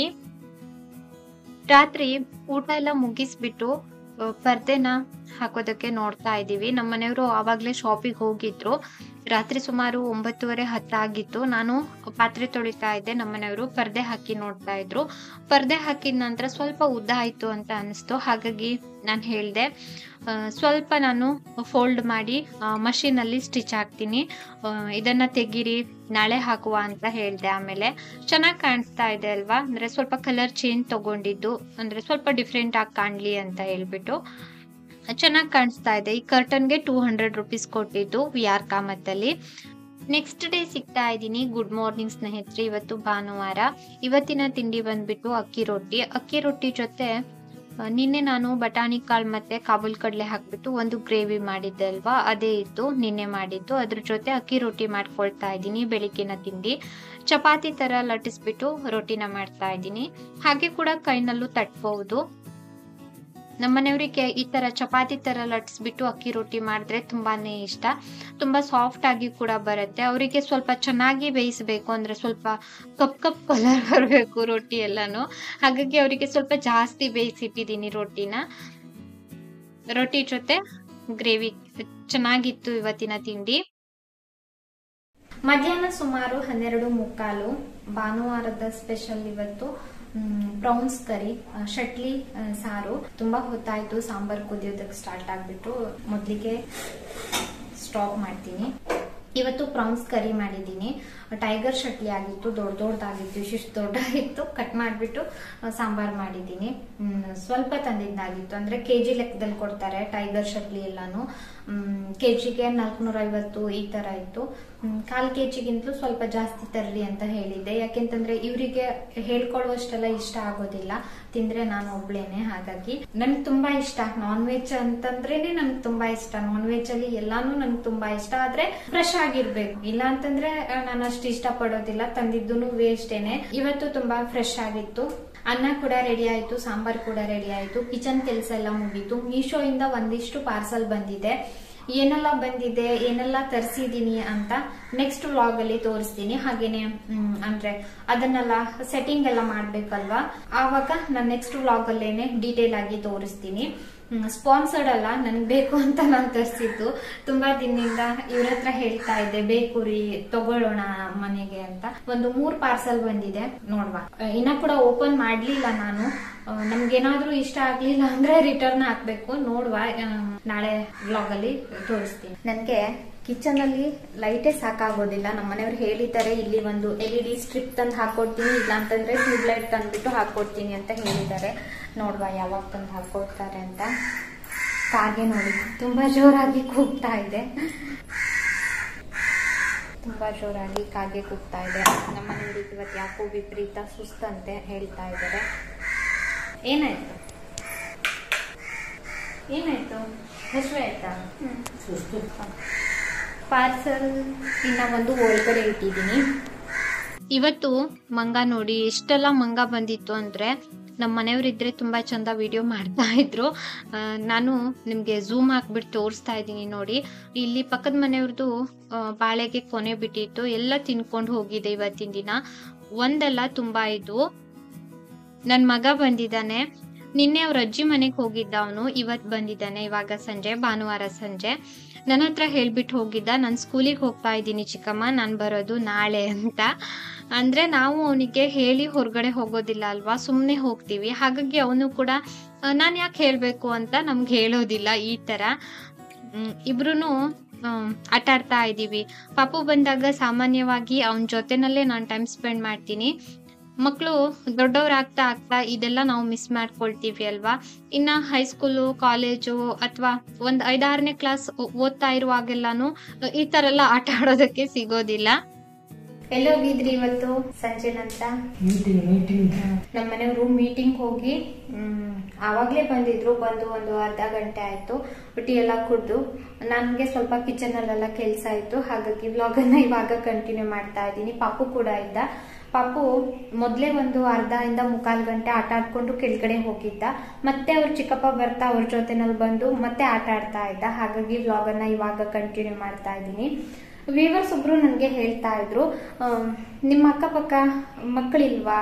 ರಾತ್ರಿ ಊಟ ಎಲ್ಲ ಮುಗಿಸ್ಬಿಟ್ಟು ಆ, ಪರ್ದೆನ ಹಾಕೋದಕ್ಕೆ ನೋಡ್ತಾ ಇದೀವಿ ನಮ್ಮ ಮನೆಯವರು ಆವಾಗ್ಲೇ ಶಾಪಿಗೆ ಹೋಗಿದ್ರು ರಾತ್ರಿ ಸುಮಾರು ಒಂಬತ್ತುವರೆ ಹತ್ತಾಗಿತ್ತು ನಾನು ಪಾತ್ರೆ ತೊಳಿತಾ ಇದ್ದೆ ನಮ್ಮನೆಯವರು ಪರ್ದೆ ಹಾಕಿ ನೋಡ್ತಾ ಇದ್ರು ಪರ್ದೆ ಹಾಕಿದ ನಂತರ ಸ್ವಲ್ಪ ಉದ್ದ ಆಯ್ತು ಅಂತ ಅನಿಸ್ತು ಹಾಗಾಗಿ ನಾನು ಹೇಳಿದೆ ಸ್ವಲ್ಪ ನಾನು ಫೋಲ್ಡ್ ಮಾಡಿ ಮಷೀನಲ್ಲಿ ಸ್ಟಿಚ್ ಹಾಕ್ತೀನಿ ಆ, ಇದನ್ನ ತೆಗೀರಿ ನಾಳೆ ಹಾಕುವ ಅಂತ ಹೇಳಿದೆ ಆಮೇಲೆ ಚೆನ್ನಾಗಿ ಕಾಣಿಸ್ತಾ ಇದೆ ಅಲ್ವಾ ಅಂದ್ರೆ ಸ್ವಲ್ಪ ಕಲರ್ ಚೇಂಜ್ ತಗೊಂಡಿದ್ದು ಅಂದ್ರೆ ಸ್ವಲ್ಪ ಡಿಫ್ರೆಂಟ್ ಆಗಿ ಕಾಣ್ಲಿ ಅಂತ ಹೇಳ್ಬಿಟ್ಟು ಚೆನ್ನಾಗಿ ಕಾಣಿಸ್ತಾ ಇದೆ ಈ ಕರ್ಟನ್ಗೆ ಟೂ ಹಂಡ್ರೆಡ್ ರುಪೀಸ್ ಕೊಟ್ಟಿದ್ದು ವಿ ಆರ್ ಕಾಮತ್ತಲ್ಲಿ ನೆಕ್ಸ್ಟ್ ಡೇ ಸಿಗ್ತಾ ಇದ್ದೀನಿ ಗುಡ್ ಮಾರ್ನಿಂಗ್ ಸ್ನೇಹಿತರೆ ಇವತ್ತು ಭಾನುವಾರ ಇವತ್ತಿನ ತಿಂಡಿ ಬಂದ್ಬಿಟ್ಟು ಅಕ್ಕಿ ರೊಟ್ಟಿ ಅಕ್ಕಿ ರೊಟ್ಟಿ ಜೊತೆ ಆ, ನಿನ್ನೆ ನಾನು ಬಟಾಣಿ ಕಾಳು ಮತ್ತೆ ಕಾಬೂಲ್ ಕಡಲೆ ಹಾಕ್ಬಿಟ್ಟು ಒಂದು ಗ್ರೇವಿ ಮಾಡಿದ್ದೆ ಅಲ್ವಾ ಅದೇ ಇತ್ತು ನಿನ್ನೆ ಮಾಡಿದ್ದು ಅದ್ರ ಜೊತೆ ಅಕ್ಕಿ ರೊಟ್ಟಿ ಮಾಡ್ಕೊಳ್ತಾ ಇದ್ದೀನಿ ಬೆಳಿಗ್ಗಿನ ತಿಂಡಿ ಚಪಾತಿ ತರ ಲಟ್ಟಿಸ್ಬಿಟ್ಟು ರೊಟ್ಟಿನ ಮಾಡ್ತಾ ಇದ್ದೀನಿ ಹಾಗೆ ಕೂಡ ಕೈನಲ್ಲೂ ತಟ್ಬಹುದು ನಮ್ಮನೆಯವರಿಗೆ ಈ ತರ ಚಪಾತಿ ತರ ಲಟ್ಸ್ಬಿಟ್ಟು ಅಕ್ಕಿ ರೊಟ್ಟಿ ಮಾಡಿದ್ರೆ ತುಂಬಾನೇ ಇಷ್ಟ ತುಂಬಾ ಸಾಫ್ಟ್ ಆಗಿ ಕೂಡ ಬರುತ್ತೆ ಅವರಿಗೆ ಸ್ವಲ್ಪ ಚೆನ್ನಾಗಿ ಬೇಯಿಸಬೇಕು ಅಂದ್ರೆ ಸ್ವಲ್ಪ ಕಪ್ ಕಪ್ ಕಲರ್ ಬರಬೇಕು ರೊಟ್ಟಿ ಎಲ್ಲಾನು ಹಾಗಾಗಿ ಅವರಿಗೆ ಸ್ವಲ್ಪ ಜಾಸ್ತಿ ಬೇಯಿಸಿಟ್ಟಿದ್ದೀನಿ ರೊಟ್ಟಿನ ರೊಟ್ಟಿ ಜೊತೆ ಗ್ರೇವಿ ಚೆನ್ನಾಗಿತ್ತು ಇವತ್ತಿನ ತಿಂಡಿ ಮಧ್ಯಾಹ್ನ ಸುಮಾರು ಹನ್ನೆರಡು ಮುಕ್ಕಾಲು ಭಾನುವಾರದ ಸ್ಪೆಷಲ್ ಇವತ್ತು ಪ್ರೌನ್ಸ್ ಕರಿ ಆ, ಶಟ್ಲಿ ಆ, ಸಾರು ತುಂಬಾ ಹೊತ್ತಾಯ್ತು ಸಾಂಬಾರ್ ಕುದಿಯೋದಕ್ಕೆ ಸ್ಟಾರ್ಟ್ ಆಗ್ಬಿಟ್ಟು ಮೊದಲಿಗೆ ಸ್ಟಾಪ್ ಮಾಡ್ತೀನಿ ಇವತ್ತು ಪ್ರಾನ್ಸ್ ಕರಿ ಮಾಡಿದ್ದೀನಿ ಟೈಗರ್ ಶಟ್ಲಿ ಆಗಿತ್ತು ದೊಡ್ಡ ದೊಡ್ಡದಾಗಿತ್ತು ಇಷ್ಟು ದೊಡ್ಡದಾಗಿತ್ತು ಕಟ್ ಮಾಡಿಬಿಟ್ಟು ಸಾಂಬಾರ್ ಮಾಡಿದ್ದೀನಿ ಹ್ಮ್, ಸ್ವಲ್ಪ ತಂದಿದ್ದಾಗಿತ್ತು ಅಂದ್ರೆ ಕೆಜಿ ಲೆಕ್ಕದಲ್ಲಿ ಕೊಡ್ತಾರೆ ಟೈಗರ್ ಶಟ್ಲಿ ಎಲ್ಲಾನು ಕೆಜಿಗೆ ನಾಲ್ಕುನೂರ ಐವತ್ತು ಈ ತರ ಇತ್ತು ಹ್ಮ್, ಕಾಲ್ ಕೆಜಿಗಿಂತಲೂ ಸ್ವಲ್ಪ ಜಾಸ್ತಿ ತರ್ರಿ ಅಂತ ಹೇಳಿದ್ದೆ ಯಾಕೆಂತಂದ್ರೆ ಇವರಿಗೆ ಹೇಳ್ಕೊಳ್ಳುವಷ್ಟೆಲ್ಲ ಇಷ್ಟ ಆಗೋದಿಲ್ಲ ತಿಂದ್ರೆ ನಾನು ಒಬ್ಳೇನೆ ಹಾಗಾಗಿ ನನ್ಗೆ ತುಂಬಾ ಇಷ್ಟ ನಾನ್ ವೆಜ್ ಅಂತಂದ್ರೇನೆ ನನ್ಗೆ ತುಂಬಾ ಇಷ್ಟ ನಾನ್ ವೆಜ್ ಅಲ್ಲಿ ಎಲ್ಲಾನು ನನ್ಗೆ ತುಂಬಾ ಇಷ್ಟ ಆದ್ರೆ ಫ್ರೆಶ್ ಆಗಿರ್ಬೇಕು ಇಲ್ಲ ಅಂತಂದ್ರೆ ಆ, ನಾನು ಅಷ್ಟು ಇಷ್ಟ ಪಡೋದಿಲ್ಲ ತಂದಿದ್ದು ವೇಸ್ಟೇನೆ ಇವತ್ತು ತುಂಬಾ ಫ್ರೆಶ್ ಆಗಿತ್ತು ಅನ್ನ ಕೂಡ ರೆಡಿ ಆಯ್ತು ಸಾಂಬಾರ್ ಕೂಡ ರೆಡಿ ಆಯ್ತು ಕಿಚನ್ ಕೆಲಸ ಎಲ್ಲ ಮುಗೀತು ಮೀಶೋ ಇಂದ ಒಂದಿಷ್ಟು ಪಾರ್ಸಲ್ ಬಂದಿದೆ ಏನೆಲ್ಲ ಬಂದಿದೆ ಏನೆಲ್ಲ ತರಿಸಿದೀನಿ ಅಂತ ನೆಕ್ಸ್ಟ್ ವ್ಲಾಗ್ ಅಲ್ಲಿ ತೋರಿಸ್ತೀನಿ ಹಾಗೇನೆ ಹ್ಮ್, ಅಂದ್ರೆ ಅದನ್ನೆಲ್ಲ ಸೆಟ್ಟಿಂಗ್ ಎಲ್ಲ ಮಾಡ್ಬೇಕಲ್ವಾ ಆವಾಗ ನಾನು ನೆಕ್ಸ್ಟ್ ವ್ಲಾಗ್ ಅಲ್ಲೇನೆ ಡೀಟೇಲ್ ಆಗಿ ತೋರಿಸ್ತೀನಿ ಸ್ಪಾನ್ಸರ್ಡ್ ಅಲ್ಲ ನನ್ಗೆ ಬೇಕು ಅಂತ ನಾನು ತರಿಸಿದ್ದು ತುಂಬಾ ದಿನದಿಂದ ಇವ್ರ ಹತ್ರ ಹೇಳ್ತಾ ಇದ್ದೆ ಬೇಕು ರೀ ತಗೊಳ್ಳೋಣ ಮನೆಗೆ ಅಂತ ಒಂದು ಮೂರ್ ಪಾರ್ಸಲ್ ಬಂದಿದೆ ನೋಡ್ವಾ ಅಹ್, ಇನ್ನ ಕೂಡ ಓಪನ್ ಮಾಡ್ಲಿಲ್ಲ ನಾನು ಅಹ್, ನಮ್ಗೇನಾದ್ರೂ ಇಷ್ಟ ಆಗ್ಲಿಲ್ಲ ಅಂದ್ರೆ ರಿಟರ್ನ್ ಹಾಕ್ಬೇಕು ನೋಡ್ವಾ ಅಹ್, ನಾಳೆ ವ್ಲಾಗ್ ಅಲ್ಲಿ ತೋರಿಸ್ತೀನಿ ನನ್ಗೆ ಕಿಚನ್ ಅಲ್ಲಿ ಲೈಟೇ ಸಾಕಾಗೋದಿಲ್ಲ ನಮ್ಮ ಮನೆಯವ್ರು ಹೇಳಿದ್ದಾರೆ ಇಲ್ಲಿ ಒಂದು ಎಲ್ ಇ ಡಿ ಸ್ಟ್ರಿಪ್ ತಂದು ಹಾಕೊಡ್ತೀನಿ ಇಲ್ಲ ಅಂತಂದ್ರೆ ಟ್ಯೂಬ್ ಲೈಟ್ ತಂದ್ಬಿಟ್ಟು ಹಾಕೊಡ್ತೀನಿ ಅಂತ ಹೇಳಿದ್ದಾರೆ ನೋಡ್ವಾ ಯಾವಾಗ ತಂದು ಹಾಕೊಡ್ತಾರೆ ಅಂತ ಕಾಗೆ ನೋಡಿ ತುಂಬಾ ಜೋರಾಗಿ ಕೂಗ್ತಾ ಇದೆ ತುಂಬಾ ಜೋರಾಗಿ ಕಾಗೆ ಕೂಗ್ತಾ ಇದೆ ನಮ್ಮ ಮನೆಯವ್ರಿಗೆ ಇವತ್ತು ಯಾಕೋ ವಿಪರೀತ ಸುಸ್ತಂತೆ ಹೇಳ್ತಾ ಇದ್ದಾರೆ ಏನಾಯ್ತು ಏನಾಯ್ತು ಹಸಿವೆ ಆಯ್ತಾ ಸುಸ್ತು ಪಾರ್ಸಲ್ ಇನ್ನ ಒಂದು ಒಳಗಡೆ ಇಟ್ಟಿದ್ದೀನಿ ಇವತ್ತು ಮಂಗ ನೋಡಿ ಎಷ್ಟೆಲ್ಲ ಮಂಗ ಬಂದಿತ್ತು ಅಂದ್ರೆ ನಮ್ಮ ಮನೆಯವರಿದ್ರೆ ತುಂಬಾ ಚಂದ ವಿಡಿಯೋ ಮಾಡ್ತಾ ಇದ್ರು ಆ, ನಾನು ನಿಮ್ಗೆ ಝೂಮ್ ಹಾಕ್ಬಿಟ್ಟು ತೋರಿಸ್ತಾ ಇದ್ದೀನಿ ನೋಡಿ ಇಲ್ಲಿ ಪಕ್ಕದ ಮನೆಯವ್ರದ್ದು ಆ, ಬಾಳೆಗೆ ಕೊನೆ ಬಿಟ್ಟಿತ್ತು ಎಲ್ಲ ತಿನ್ಕೊಂಡು ಹೋಗಿದೆ ಇವತ್ತಿನ ದಿನ ಒಂದಲ್ಲ ತುಂಬಾ ಇದು ನನ್ ಮಗ ಬಂದಿದ್ದಾನೆ ನಿನ್ನೆ ಅವ್ರ ಅಜ್ಜಿ ಮನೆಗೆ ಹೋಗಿದ್ದ ಅವನು ಇವತ್ ಬಂದಿದ್ದಾನೆ ಇವಾಗ ಸಂಜೆ ಭಾನುವಾರ ಸಂಜೆ ನನ್ನ ಹತ್ರ ಹೇಳ್ಬಿಟ್ಟು ಹೋಗಿದ್ದ ನಾನು ಸ್ಕೂಲಿಗೆ ಹೋಗ್ತಾ ಇದ್ದೀನಿ ಚಿಕ್ಕಮ್ಮ ನಾನು ಬರೋದು ನಾಳೆ ಅಂತ ಅಂದ್ರೆ ನಾವು ಅವನಿಗೆ ಹೇಳಿ ಹೊರಗಡೆ ಹೋಗೋದಿಲ್ಲ ಅಲ್ವಾ ಸುಮ್ಮನೆ ಹೋಗ್ತೀವಿ ಹಾಗಾಗಿ ಅವನು ಕೂಡ ನಾನು ಯಾಕೆ ಹೇಳಬೇಕು ಅಂತ ನಮ್ಗೆ ಹೇಳೋದಿಲ್ಲ ಈ ತರ ಇಬ್ರು ಆಟ ಆಡ್ತಾ ಇದ್ದೀವಿ ಪಾಪು ಬಂದಾಗ ಸಾಮಾನ್ಯವಾಗಿ ಅವನ ಜೊತೆನಲ್ಲೇ ನಾನು ಟೈಮ್ ಸ್ಪೆಂಡ್ ಮಾಡ್ತೀನಿ ಮಕ್ಕಳು ದೊಡ್ಡವರಾಗ್ತಾ ಆಗ್ತಾ ಇದೆಲ್ಲ ನಾವು ಮಿಸ್ ಮಾಡ್ಕೊಳ್ತೀವಿ ಅಲ್ವಾ ಇನ್ನ ಹೈಸ್ಕೂಲು ಕಾಲೇಜು ಅಥವಾ ಒಂದ್ ಐದಾರನೇ ಕ್ಲಾಸ್ ಓದ್ತಾ ಇರುವಾಗೆಲ್ಲಾನು ಈ ತರ ಎಲ್ಲ ಆಟ ಆಡೋದಕ್ಕೆ ಸಿಗೋದಿಲ್ಲ ಎಲ್ಲೋಗಿದ್ರಿ ಇವತ್ತು ಸಂಜೆ ನಂತರ ಮೀಟಿಂಗ್ ಮೀಟಿಂಗ್ ನಮ್ಮ ಮನೆಯವರು ಮೀಟಿಂಗ್ ಹೋಗಿ ಮ್, ಆವಾಗ್ಲೇ ಬಂದಿದ್ರು ಬಂದು ಒಂದು ಅರ್ಧ ಗಂಟೆ ಆಯ್ತು ಟೀ ಎಲ್ಲ ಕುಡ್ದು ನನ್ಗೆ ಸ್ವಲ್ಪ ಕಿಚನ್ ಅಲ್ಲೆಲ್ಲ ಕೆಲಸ ಇತ್ತು ಹಾಗಾಗಿ ವ್ಲಾಗ್ ಅನ್ನ ಇವಾಗ ಕಂಟಿನ್ಯೂ ಮಾಡ್ತಾ ಇದ್ದೀನಿ ಪಾಪು ಕೂಡ ಇದ್ದ ಪಾಪು ಮೊದ್ಲೇ ಒಂದು ಅರ್ಧ ಇಂದ ಮುಕ್ಕಾಲ್ ಗಂಟೆ ಆಟ ಆಡ್ಕೊಂಡು ಕೆಳಗಡೆ ಹೋಗಿದ್ದ ಮತ್ತೆ ಅವ್ರ ಚಿಕ್ಕಪ್ಪ ಬರ್ತಾ ಅವ್ರ ಜೊತೆನಲ್ಲಿ ಬಂದು ಮತ್ತೆ ಆಟ ಆಡ್ತಾ ಇದ್ದ ಹಾಗಾಗಿ ವ್ಲಾಗ್ ಅನ್ನ ಇವಾಗ ಕಂಟಿನ್ಯೂ ಮಾಡ್ತಾ ಇದ್ದೀನಿ ವೀವರ್ಸ್ ಒಬ್ರು ನನಗೆ ಹೇಳ್ತಾ ಇದ್ರು ಆಮ್, ನಿಮ್ಮ ಅಕ್ಕಪಕ್ಕ ಮಕ್ಕಳಿಲ್ವಾ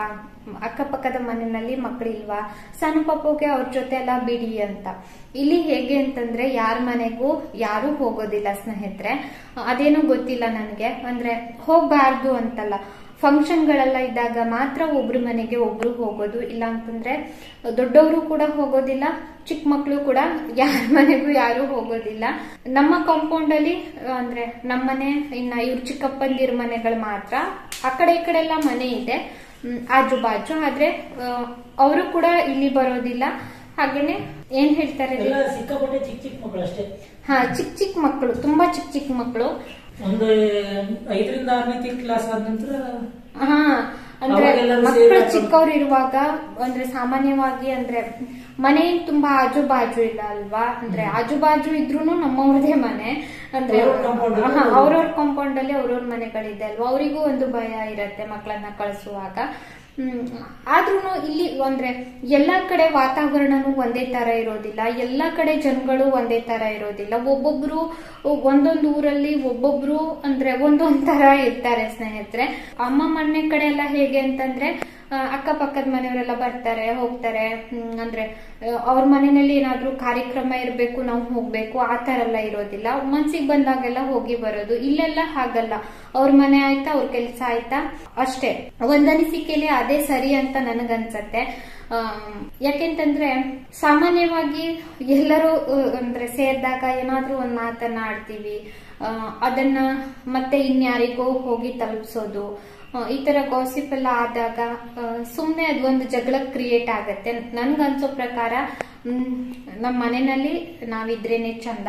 ಅಕ್ಕಪಕ್ಕದ ಮನೆಯಲ್ಲಿ ಮಕ್ಕಳಿಲ್ವಾ ಸಣ್ಣ ಪಾಪುಗೆ ಅವ್ರ ಜೊತೆ ಎಲ್ಲ ಬಿಡಿ ಅಂತ ಇಲ್ಲಿ ಹೇಗೆ ಅಂತಂದ್ರೆ ಯಾರ ಮನೆಗೂ ಯಾರು ಹೋಗೋದಿಲ್ಲ ಸ್ನೇಹಿತರೆ ಅದೇನೋ ಗೊತ್ತಿಲ್ಲ ನನಗೆ ಅಂದ್ರೆ ಹೋಗ್ಬಾರ್ದು ಅಂತಲ್ಲ ಫಂಕ್ಷನ್ಗಳೆಲ್ಲ ಇದ್ದಾಗ ಮಾತ್ರ ಒಬ್ರು ಮನೆಗೆ ಒಬ್ರು ಹೋಗೋದು ಇಲ್ಲ ಅಂತಂದ್ರೆ ದೊಡ್ಡವರು ಕೂಡ ಹೋಗೋದಿಲ್ಲ ಚಿಕ್ಕ ಮಕ್ಕಳು ಕೂಡ ಯಾರ ಮನೆಗೂ ಯಾರು ಹೋಗೋದಿಲ್ಲ ನಮ್ಮ ಕಾಂಪೌಂಡ್ ಅಲ್ಲಿ ಆ, ಅಂದ್ರೆ ನಮ್ಮನೆ ಇನ್ನ ಇವ್ರ ಚಿಕ್ಕಪ್ಪಂದಿರ ಮನೆಗಳು ಮಾತ್ರ ಆ ಕಡೆ ಈ ಕಡೆ ಎಲ್ಲ ಮನೆ ಇದೆ ಹ್ಮ್, ಆಜು ಬಾಜು ಆದ್ರೆ ಅವರು ಕೂಡ ಇಲ್ಲಿ ಬರೋದಿಲ್ಲ ಹಾಗೇನೆ ಏನ್ ಹೇಳ್ತಾರೆ ರೀ? ಎಲ್ಲ ಸಿಕ್ಕಾಪಟ್ಟೆ ಚಿಕ್ಕ ಚಿಕ್ಕ ಮಕ್ಕಳು ಅಷ್ಟೇ ಹಾ ಚಿಕ್ಕ ಚಿಕ್ಕ ಮಕ್ಕಳು ತುಂಬಾ ಚಿಕ್ಕ ಚಿಕ್ಕ ಮಕ್ಕಳು ಒಂದು ಐದರಿಂದ ಆರನೇ ಕ್ಲಾಸ್ ಆದ ನಂತರ ಹಾ ಅಂದ್ರೆ ಅವಾಗೆಲ್ಲರೂ ಮಕ್ಕಳು ಸೇರಿ ಚಿಕ್ಕವ್ರು ಇರುವಾಗ ಅಂದ್ರೆ ಸಾಮಾನ್ಯವಾಗಿ ಅಂದ್ರೆ ಮನೆ ತುಂಬಾ ಆಜು ಬಾಜು ಇಲ್ಲ ಅಲ್ವಾ ಅಂದ್ರೆ ಆಜು ಬಾಜು ಇದ್ರೂನು ನಮ್ಮವ್ರದೇ ಮನೆ ಅಂದ್ರೆ ಅವ್ರವ್ರ compound ಅಲ್ಲಿ ಹಾ, ಅವ್ರವ್ರ ಕಾಂಪೌಂಡ್ ಅಲ್ಲಿ ಅವ್ರವ್ರ ಮನೆಗಳಿದೆ ಅಲ್ವಾ ಅವರಿಗೂ ಒಂದು ಭಯ ಇರತ್ತೆ ಮಕ್ಕಳನ್ನ ಕಳಿಸುವಾಗ ಹ್ಮ್ ಆದ್ರೂನು ಇಲ್ಲಿ ಅಂದ್ರೆ ಎಲ್ಲಾ ಕಡೆ ವಾತಾವರಣನೂ ಒಂದೇ ತರ ಇರೋದಿಲ್ಲ ಎಲ್ಲಾ ಕಡೆ ಜನಗಳು ಒಂದೇ ತರ ಇರೋದಿಲ್ಲ ಒಬ್ಬೊಬ್ರು ಒಂದೊಂದು ಊರಲ್ಲಿ ಒಬ್ಬೊಬ್ರು ಅಂದ್ರೆ ಒಂದೊಂದ್ ತರ ಇರ್ತಾರೆ ಸ್ನೇಹಿತರೆ ಅಮ್ಮ ಮನೆ ಕಡೆ ಎಲ್ಲ ಹೇಗೆ ಅಂತಂದ್ರೆ ಆ, ಅಕ್ಕಪಕ್ಕದ ಮನೆಯವರೆಲ್ಲ ಬರ್ತಾರೆ ಹೋಗ್ತಾರೆ ಹ್ಮ್, ಅಂದ್ರೆ ಅವ್ರ ಮನೆಯಲ್ಲಿ ಏನಾದ್ರೂ ಕಾರ್ಯಕ್ರಮ ಇರ್ಬೇಕು ನಾವು ಹೋಗ್ಬೇಕು ಆ ತರ ಎಲ್ಲ ಇರೋದಿಲ್ಲ ಮನ್ಸಿಗೆ ಬಂದಾಗೆಲ್ಲ ಹೋಗಿ ಬರೋದು ಇಲ್ಲೆಲ್ಲ ಹಾಗಲ್ಲ ಅವ್ರ ಮನೆ ಆಯ್ತಾ ಅವ್ರ ಕೆಲಸ ಆಯ್ತಾ ಅಷ್ಟೇ ಒಂದನಿಸಿಕೆಲೆ ಅದೇ ಸರಿ ಅಂತ ನನಗನ್ಸತ್ತೆ ಆಮ್, ಯಾಕೆಂತಂದ್ರೆ ಸಾಮಾನ್ಯವಾಗಿ ಎಲ್ಲರೂ ಆ, ಅಂದ್ರೆ ಸೇರಿದಾಗ ಏನಾದ್ರೂ ಒಂದ್ ಮಾತನ್ನ ಆಡ್ತೀವಿ ಆ, ಅದನ್ನ ಮತ್ತೆ ಇನ್ಯಾರಿಗೋ ಹೋಗಿ ತಲುಪಿಸೋದು ಆ, ಈ ತರ ಗಾಸಿಪ್ ಎಲ್ಲ ಆದಾಗ ಸುಮ್ಮನೆ ಅದೊಂದು ಜಗಳ ಕ್ರಿಯೇಟ್ ಆಗತ್ತೆ ನನ್ಗನ್ಸೋ ಪ್ರಕಾರ ಮ್, ನಮ್ಮ ಮನೆಯಲ್ಲಿ ನಾವಿದ್ರೇನೆ ಚಂದ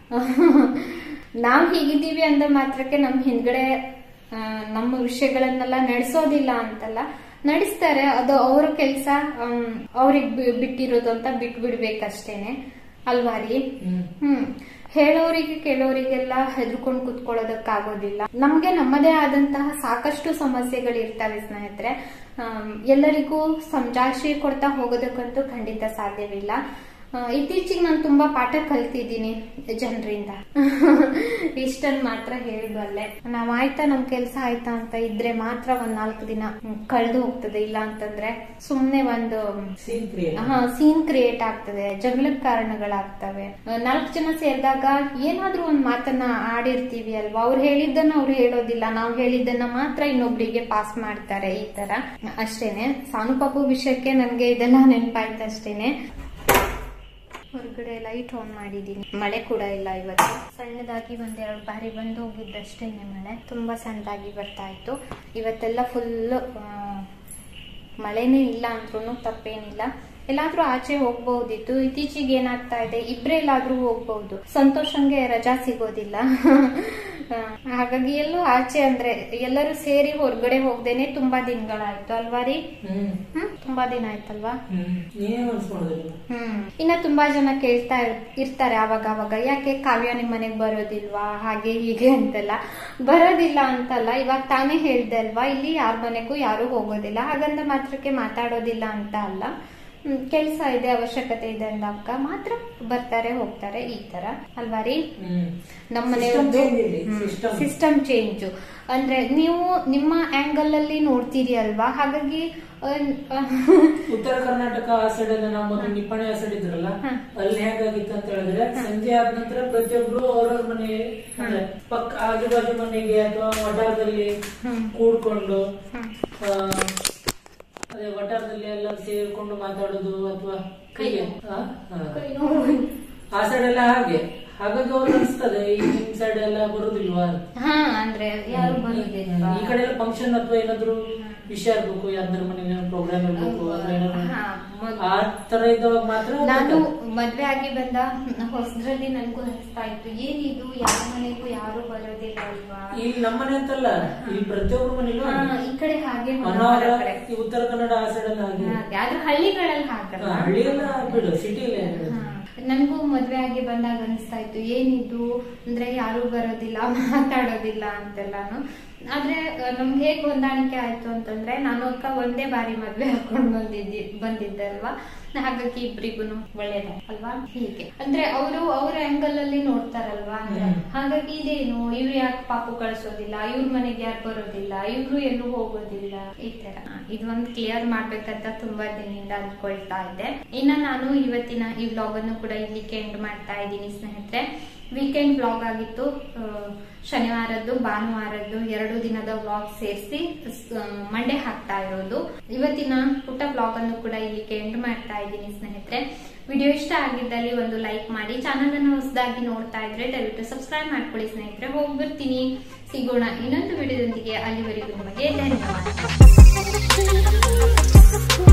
ನಾವ್ ಹೀಗಿದ್ದೀವಿ ಅಂದ ಮಾತ್ರಕ್ಕೆ ನಮ್ ಹಿಂದ್ಗಡೆ ಆ, ನಮ್ಮ ವಿಷಯಗಳನ್ನೆಲ್ಲ ನಡೆಸೋದಿಲ್ಲ ಅಂತಲ್ಲ ನಡೆಸ್ತಾರೆ ಅದು ಅವ್ರ ಕೆಲ್ಸ ಅವ್ರಿಗೆ ಬಿಟ್ಟಿರೋದು ಅಂತ ಬಿಟ್ಬಿಡ್ಬೇಕಷ್ಟೇನೆ ಅಲ್ವಾ ರೀ ಹ್ಮ್ ಹ್ಮ್ ಹೇಳೋರಿಗೆ ಕೇಳೋರಿಗೆಲ್ಲ ಹೆದರ್ಕೊಂಡು ಕುತ್ಕೊಳ್ಳೋದಕ್ಕಾಗೋದಿಲ್ಲ ನಮ್ಗೆ ನಮ್ಮದೇ ಆದಂತಹ ಸಾಕಷ್ಟು ಸಮಸ್ಯೆಗಳಿರ್ತವೆ ಸ್ನೇಹಿತರೆ ಆಮ್, ಎಲ್ಲರಿಗೂ ಸಮಜಾಯಿಷಿ ಕೊಡ್ತಾ ಹೋಗೋದಕ್ಕಂತೂ ಖಂಡಿತ ಸಾಧ್ಯವಿಲ್ಲ ಆ, ಇತ್ತೀಚೆಗೆ ನಾನು ತುಂಬಾ ಪಾಠ ಕಲ್ತಿದ್ದೀನಿ ಜನರಿಂದ ಇಷ್ಟನ್ ಮಾತ್ರ ಹೇಳಬಲ್ಲೆ ನಾವ್ ಆಯ್ತಾ ನಮ್ ಕೆಲ್ಸ ಆಯ್ತಾ ಅಂತ ಇದ್ರೆ ಮಾತ್ರ ಒಂದ್ ನಾಲ್ಕು ದಿನ ಕಳೆದು ಹೋಗ್ತದೆ ಇಲ್ಲ ಅಂತಂದ್ರೆ ಸುಮ್ನೆ ಒಂದು ಸೀನ್ ಕ್ರಿಯೇಟ್ ಹಾ ಸೀನ್ ಕ್ರಿಯೇಟ್ ಆಗ್ತದೆ ಜಗಳದ ಕಾರಣಗಳಾಗ್ತವೆ ನಾಲ್ಕು ಜನ ಸೇರಿದಾಗ ಏನಾದ್ರೂ ಒಂದ್ ಮಾತನ್ನ ಆಡಿರ್ತೀವಿ ಅಲ್ವಾ ಅವ್ರು ಹೇಳಿದ್ದನ್ನ ಅವ್ರು ಹೇಳೋದಿಲ್ಲ ನಾವು ಹೇಳಿದ್ದನ್ನ ಮಾತ್ರ ಇನ್ನೊಬ್ರಿಗೆ ಪಾಸ್ ಮಾಡ್ತಾರೆ ಈ ತರ ಅಷ್ಟೇನೆ ಸಾನುಪಾಪು ವಿಷಯಕ್ಕೆ ನನ್ಗೆ ಇದೆಲ್ಲ ನೆನಪಾಯ್ತು ಅಷ್ಟೇನೆ ಹೊರಗಡೆ ಲೈಟ್ ಆನ್ ಮಾಡಿದೀನಿ ಮಳೆ ಕೂಡ ಇಲ್ಲ ಇವತ್ತು ಸಣ್ಣದಾಗಿ ಒಂದೆರಡು ಬಾರಿ ಬಂದು ಹೋಗಿದ್ದಷ್ಟೇನೆ ಮಳೆ ತುಂಬಾ ಸಣ್ಣದಾಗಿ ಬರ್ತಾ ಇತ್ತು ಇವತ್ತೆಲ್ಲ ಫುಲ್ ಮಳೆನೇ ಇಲ್ಲ ಅಂದ್ರೂ ತಪ್ಪೇನಿಲ್ಲ ಎಲ್ಲಾದ್ರೂ ಆಚೆ ಹೋಗ್ಬಹುದಿತ್ತು ಇತ್ತೀಚೆಗೆ ಏನಾಗ್ತಾ ಇದೆ ಇಬ್ರೇ ಎಲ್ಲಾದ್ರೂ ಹೋಗ್ಬಹುದು ಸಂತೋಷಂಗೆ ರಜಾ ಸಿಗೋದಿಲ್ಲ ಆ, ಹಾಗಾಗಿ ಎಲ್ಲೂ ಆಚೆ ಅಂದ್ರೆ ಎಲ್ಲರೂ ಸೇರಿ ಹೊರಗಡೆ ಹೋಗ್ದೇನೆ ತುಂಬಾ ದಿನಗಳಾಯ್ತು ಅಲ್ವಾ ರೀ ಹ್ಮ್ ಹ್ಮ್ ತುಂಬಾ ದಿನ ಆಯ್ತಲ್ವಾ ಹ್ಮ್ ನೀವೇ ಅನ್ಸ್ಕೊಳ್ಳೋದಿಲ್ಲ ಹ್ಮ್ ಇನ್ನ ತುಂಬಾ ಜನ ಕೇಳ್ತಾ ಇರ್- ಇರ್ತಾರೆ ಅವಾಗ ಅವಾಗ ಯಾಕೆ ಕಾವ್ಯ ನಿಮ್ ಮನೆಗ್ ಬರೋದಿಲ್ವಾ ಹಾಗೆ ಹೀಗೆ ಅಂತೆಲ್ಲ ಬರೋದಿಲ್ಲ ಅಂತಲ್ಲ ಇವಾಗ ತಾನೇ ಹೇಳ್ದೆ ಅಲ್ವಾ ಇಲ್ಲಿ ಯಾರ ಮನೆಗೂ ಯಾರು ಹೋಗೋದಿಲ್ಲ ಹಾಗಂದ ಮಾತ್ರಕ್ಕೆ ಮಾತಾಡೋದಿಲ್ಲ ಅಂತ ಅಲ್ಲ ಕೆಲಸ ಇದೆ ಅವಶ್ಯಕತೆ ಇದೆ ಅಂದಾಗ ಮಾತ್ರ ಬರ್ತಾರೆ ಹೋಗ್ತಾರೆ ಈ ತರ ಅಲ್ವಾ ರೀ ಹ್ಮ್ ನಮ್ಮ System ಮನೆಯವ್ರದ್ದು change ಇಲ್ಲಿ, system. ಸಿಸ್ಟಮ್ ಚೇಂಜ್ ಅಂದ್ರೆ ನೀವು ನಿಮ್ಮ ಆಂಗಲ್ ಅಲ್ಲಿ ನೋಡ್ತೀರಿ ಅಲ್ವಾ ಹಾಗಾಗಿ ಅಹ್, ಉತ್ತರ ಕರ್ನಾಟಕ ಆ ಸೈಡ್ ಎಲ್ಲ ನಾವು ಮೊದಲು ನಿಪ್ಪಾಣಿ ಆ ಸೈಡ್ ಇದ್ರಲ್ಲ ಹ್ಮ್. ಅಲ್ಲಿ ಹೇಗಾಗಿತ್ತು ಅಂತ ಹೇಳಿದ್ರೆ ಸಂಜೆ ಆದ ನಂತರ ಪ್ರತಿಯೊಬ್ರು ಅವ್ರವ್ರ ಮನೆ ಅಂದ್ರೆ ಪಕ್ಕ ಆಜು ಬಾಜು ಮನೆಗೆ ಅಥವಾ ವಟಾರದಲ್ಲಿ ಹ್ಮ್. ಕೂಡ್ಕೊಂಡು ಹ್ಮ್. ಆ, ಅದೇ ವಟಾರದಲ್ಲಿ ಎಲ್ಲ ಸೇರ್ಕೊಂಡು ಮಾತಾಡೋದು ಅಥವಾ ಕೈಗೆ ಆ? ಆ. ಆ ಸೈಡ್ ಎಲ್ಲ ಹಾಗೆ ಹಾಗಾಗಿ ಅವ್ರಿಗೆ ಅನ್ಸ್ತದೆ ಈ ನಿಮ್ ಸೈಡ್ ಎಲ್ಲ ಬರುದಿಲ್ವಾ ಅಂತ. ಹಾ ಅಂದ್ರೆ ಯಾರು ಬರೋದಿಲ್ವಾ ಈ ಕಡೆ ಎಲ್ಲ ಫಂಕ್ಷನ್ ಅಥವಾ ಏನಾದ್ರು ವಿಷಯ ಇರ್ಬೇಕು ಯಾರ್ದಾರ ಮನೆಗೆ ಪ್ರೋಗ್ರಾಮ್ ಇರ್ಬೇಕು ಅಥವಾ ಏನಾದ್ರು ಹಾ, ಮೊದ್- ಆ ತರ ಇದ್ದವಾಗ ಮಾತ್ರ ನಾನು ಗೊತ್ತಾಗುತ್ತೆ. ಮದ್ವೆ ಆಗಿ ಬಂದ ಹೊಸದ್ರಲ್ಲಿ ನನ್ಗೂ ಅನಿಸ್ತಾ ಇತ್ತು ಏನಿದು ಯಾರ ಮನೆಗೂ ಯಾರು ಬರೋದಿಲ್ಲ ಅಲ್ವಾ ಇಲ್ಲಿ ನಮ್ಮನೆ ಅಂತಲ್ಲ ಇಲ್ಲಿ ಪ್ರತಿಯೊಬ್ಬರ ಮನೆಯಲ್ಲೂ ಹಾ, ಹಾಗೆ. ಈ ಕಡೆ ಹಾಗೆ ಹೊನ್ನಾವರ ಹೊನ್ನಾವರ ಕಡೆ ಈ ಉತ್ತರ ಕನ್ನಡ ಆ ಸೈಡ್ ಎಲ್ಲ ಹಾಗೆ ಹಾಗೆ. ಆದ್ರೆ ಹಳ್ಳಿಗಳಲ್ಲಿ ಹಾಗಲ್ಲ ಹಾ, ಹಳ್ಳಿಯೆಲ್ಲ ಬಿಡು ಸಿಟಿ ನನ್ಗೂ ಮದ್ವೆ ಆಗಿ ಬಂದಾಗ ಅನಿಸ್ತಾ ಇತ್ತು ಏನಿದು ಅಂದ್ರೆ ಯಾರು ಬರೋದಿಲ್ಲ ಮಾತಾಡೋದಿಲ್ಲ ಅಂತೆಲ್ಲಾನು ಆದ್ರೆ ಆ, ನಮ್ಗೆ ಹೇಗ್ ಹೊಂದಾಣಿಕೆ ಆಯ್ತು ಅಂತಂದ್ರೆ ನಾನು ಅಕ್ಕ ಒಂದೇ ಬಾರಿ ಮದ್ವೆ ಹಾಕೊಂಡ್ ಬಂದಿದ್ದಿ ಬಂದಿದ್ದೆ ಅಲ್ವಾ ಹಾಗಾಗಿ ಇಬ್ರಿಗೂ ಒಳ್ಳೇದ ಅಲ್ವಾ ಹೀಗೆ ಅಂದ್ರೆ ಅವರು ಅವ್ರ ಆಂಗಲ್ ಅಲ್ಲಿ ನೋಡ್ತಾರಲ್ವಾ ಅಂದ್ರೆ ಹ್ಮ್. ಹಾಗಾಗಿ ಇದೇನು ಇವ್ರು ಯಾಕೆ ಪಾಪು ಕಳ್ಸೋದಿಲ್ಲ ಇವ್ರ ಮನೆಗೆ ಯಾರು ಬರೋದಿಲ್ಲ ಇವ್ರು ಎಲ್ಲೂ ಹೋಗೋದಿಲ್ಲ ಈ ತರ ಆ, ಇದೊಂದು ಕ್ಲಿಯರ್ ಮಾಡ್ಬೇಕಂತ ತುಂಬಾ ದಿನದಿಂದ ಅಂದ್ಕೊಳ್ತಾ ಇದ್ದೆ ಇನ್ನ ನಾನು ಇವತ್ತಿನ ಈ ವ್ಲಾಗ್ ಅನ್ನು ಕೂಡ ಇಲ್ಲಿಗೆ ಎಂಡ್ ಮಾಡ್ತಾ ಇದ್ದೀನಿ ಸ್ನೇಹಿತರೆ ವೀಕೆಂಡ್ ವ್ಲಾಗ್ ಆಗಿತ್ತು ಆ, ಶನಿವಾರದ್ದು ಭಾನುವಾರದ್ದು ಎರಡು ದಿನದ ವ್ಲಾಗ್ ಸೇರಿಸಿ ಮಂಡೇ ಹಾಕ್ತಾ ಇರೋದು ಇವತ್ತಿನ ಪುಟ್ಟ ವ್ಲಾಗ್ ಅನ್ನು ಕೂಡ ಇಲ್ಲಿಗೆ ಎಂಡ್ ಮಾಡ್ತಾ ಇದ್ದೀನಿ ಸ್ನೇಹಿತರೆ ವಿಡಿಯೋ ಇಷ್ಟ ಆಗಿದ್ದಲ್ಲಿ ಒಂದು ಲೈಕ್ ಮಾಡಿ ಚಾನಲ್ ಅನ್ನು ಹೊಸದಾಗಿ ನೋಡ್ತಾ ಇದ್ರೆ ದಯವಿಟ್ಟು ಸಬ್ಸ್ಕ್ರೈಬ್ ಮಾಡ್ಕೊಳ್ಳಿ ಸ್ನೇಹಿತರೆ ಹೋಗ್ಬಿಡ್ತೀನಿ ಸಿಗೋಣ ಇನ್ನೊಂದು ವಿಡಿಯೋದೊಂದಿಗೆ ಅಲ್ಲಿವರೆಗೂ ನಿಮಗೆ ಧನ್ಯವಾದ